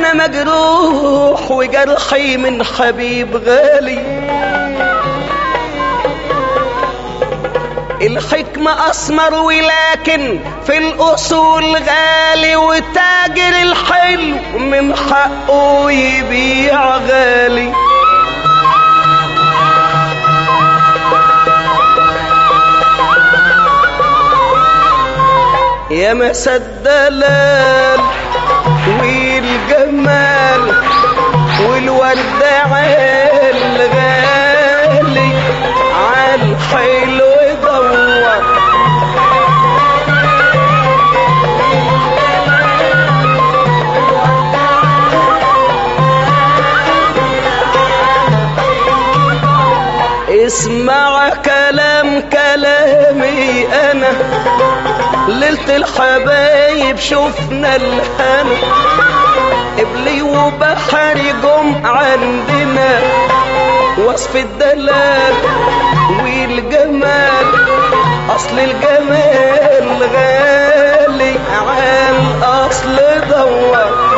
انا مجروح وجرحي من حبيب غالي الحكمة أسمر ولكن في الأصول غالي وتاجر الحلو من حقه يبيع غالي يا مسا الدلال والجمال والورد عال غالي عالحلو دور اسمع كلام كلامي انا ليلة الحبايب شفنا الهنا قبلي وبحري جم عندنا وصف الدلال والجمال اصل الجمال غالي عن اصل دور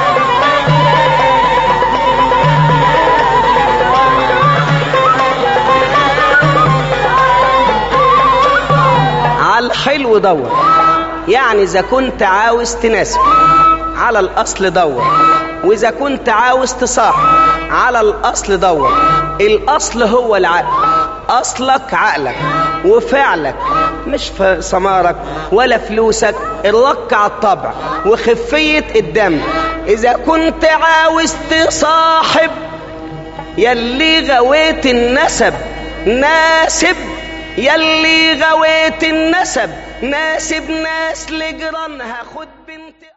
على الحلو دور يعني اذا كنت عاوز تناسب على الاصل دور واذا كنت عاوز تصاحب على الاصل دور الاصل هو العقل اصلك عقلك وفعلك مش في سمارك ولا فلوسك الرك على الطبع وخفية الدم اذا كنت عاوز تصاحب يلي غويت النسب ناسب يلي غويت النسب ناسب ناس لجيرانها خد